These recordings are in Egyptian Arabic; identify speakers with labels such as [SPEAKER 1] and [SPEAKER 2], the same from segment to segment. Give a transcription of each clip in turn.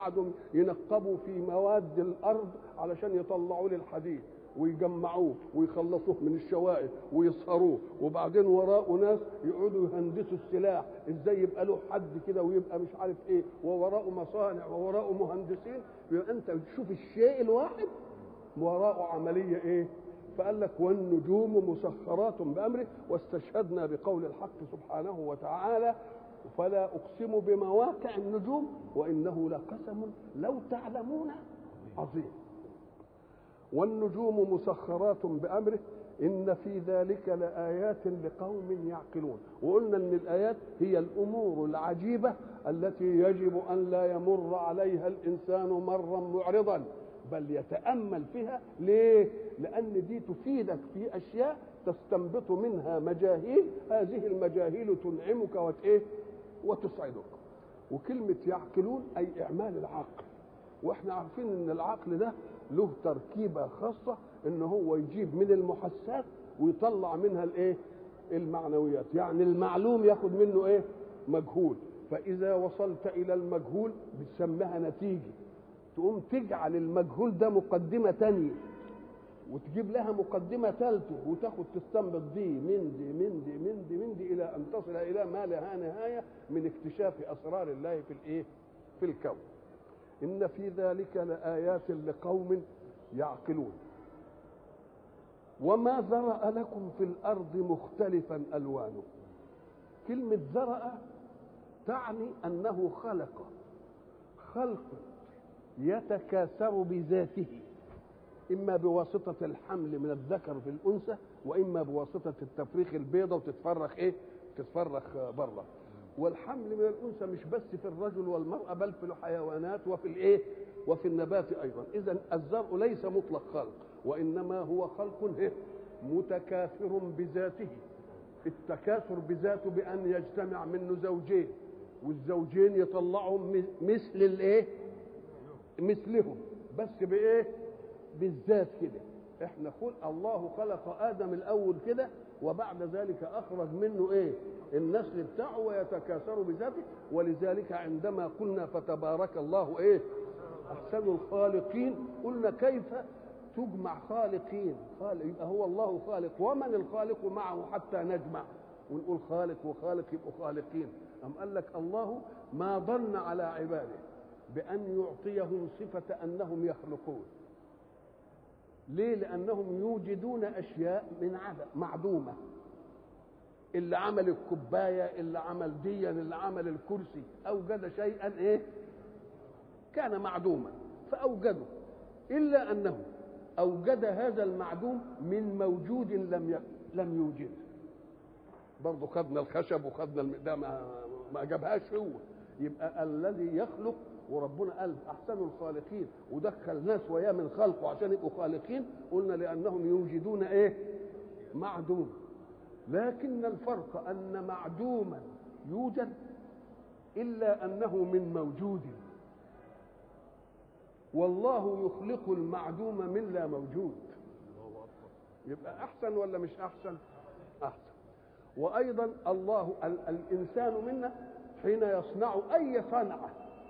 [SPEAKER 1] قعدوا ينقبوا في مواد الارض علشان يطلعوا لي الحديد ويجمعوه ويخلصوه من الشوائب ويصهروه وبعدين وراءه ناس يقعدوا يهندسوا السلاح ازاي يبقى له حد كده ويبقى مش عارف ايه ووراءه مصانع ووراءه مهندسين يبقى انت بتشوف الشيء الواحد وراءه عمليه ايه فقال لك والنجوم مسخرات بامره واستشهدنا بقول الحق سبحانه وتعالى فلا اقسم بمواقع النجوم وانه لقسم لو تعلمون عظيم والنجوم مسخرات بامره ان في ذلك لايات لقوم يعقلون وقلنا ان الايات هي الامور العجيبه التي يجب ان لا يمر عليها الانسان مرا معرضا بل يتامل فيها ليه لان دي تفيدك في اشياء تستنبط منها مجاهيل هذه المجاهيل تنعمك وتايه وتسعدك وكلمه يعقلون اي اعمال العقل واحنا عارفين ان العقل ده له تركيبه خاصه ان هو يجيب من المحسات ويطلع منها الايه المعنويات يعني المعلوم ياخد منه ايه مجهول فاذا وصلت الى المجهول بتسميها نتيجه تقوم تجعل المجهول ده مقدمه تانية وتجيب لها مقدمه ثالثه وتاخد تستنبط دي من دي من دي من دي من دي الى ان تصل الى ما لها نهايه من اكتشاف اسرار الله في الايه في الكون ان في ذلك لايات لقوم يعقلون وما ذرا لكم في الارض مختلفا الوانه كلمه ذرا تعني انه خلق خلق يتكاثر بذاته اما بواسطه الحمل من الذكر في الانثى واما بواسطه التفريخ البيضه وتتفرخ ايه تتفرخ بره والحمل من الانثى مش بس في الرجل والمراه بل في الحيوانات وفي الايه وفي النبات ايضا اذا الزرع ليس مطلق خلق وانما هو خلق إيه؟ متكاثر بذاته التكاثر بذاته بان يجتمع منه زوجين والزوجين يطلعوا مثل الايه مثلهم بس بايه بالذات كده احنا خلق الله خلق ادم الاول كده وبعد ذلك اخرج منه ايه النسل بتاعه ويتكاثر بذاته ولذلك عندما قلنا فتبارك الله ايه احسن الخالقين قلنا كيف تجمع خالقين خالق يبقى هو الله خالق ومن الخالق معه حتى نجمع ونقول خالق وخالق يبقوا خالقين أم قال لك الله ما ظن على عباده بأن يعطيهم صفة أنهم يخلقون ليه لأنهم يوجدون أشياء من عدم معدومة اللي عمل الكوباية اللي عمل ديا اللي عمل الكرسي أوجد شيئا إيه كان معدوما فأوجده إلا أنه أوجد هذا المعدوم من موجود لم ي... لم يوجد برضه خدنا الخشب وخدنا الم... ده ما... ما جابهاش هو يبقى الذي يخلق وربنا قال احسن الخالقين ودخل ناس وياه من خلقه عشان يبقوا خالقين قلنا لانهم يوجدون ايه معدوم لكن الفرق ان معدوما يوجد الا انه من موجود والله يخلق المعدوم من لا موجود يبقى احسن ولا مش احسن احسن وايضا الله ال الانسان منا حين يصنع اي صنعه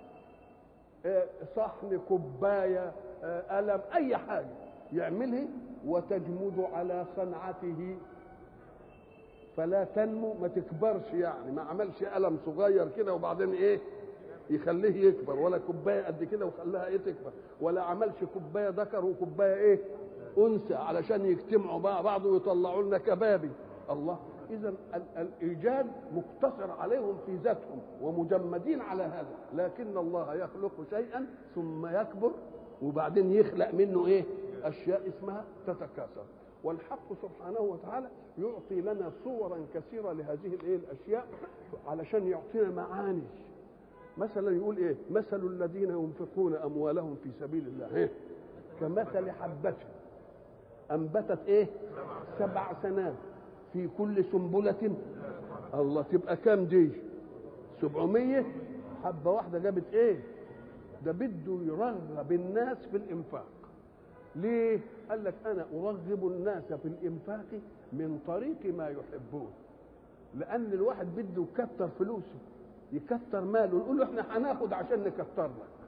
[SPEAKER 1] صحن كوبايه قلم اي حاجه يعملها وتجمد على صنعته فلا تنمو ما تكبرش يعني ما عملش قلم صغير كده وبعدين ايه يخليه يكبر ولا كوبايه قد كده وخلاها ايه تكبر ولا عملش كوبايه ذكر وكوبايه ايه انثى علشان يجتمعوا مع بعض ويطلعوا لنا كبابي الله اذا الايجاد مقتصر عليهم في ذاتهم ومجمدين على هذا لكن الله يخلق شيئا ثم يكبر وبعدين يخلق منه ايه اشياء اسمها تتكاثر والحق سبحانه وتعالى يعطي لنا صورا كثيره لهذه الايه الاشياء علشان يعطينا معاني مثلا يقول ايه مثل الذين ينفقون اموالهم في سبيل الله إيه؟ كمثل حبة انبتت ايه سبع سنات في كل سنبلة الله تبقى كام دي سبعمية حبة واحدة جابت ايه ده بده يرغب الناس في الانفاق ليه قال لك انا ارغب الناس في الانفاق من طريق ما يحبون لان الواحد بده يكتر فلوسه يكتر ماله نقول له احنا هناخد عشان نكتر لك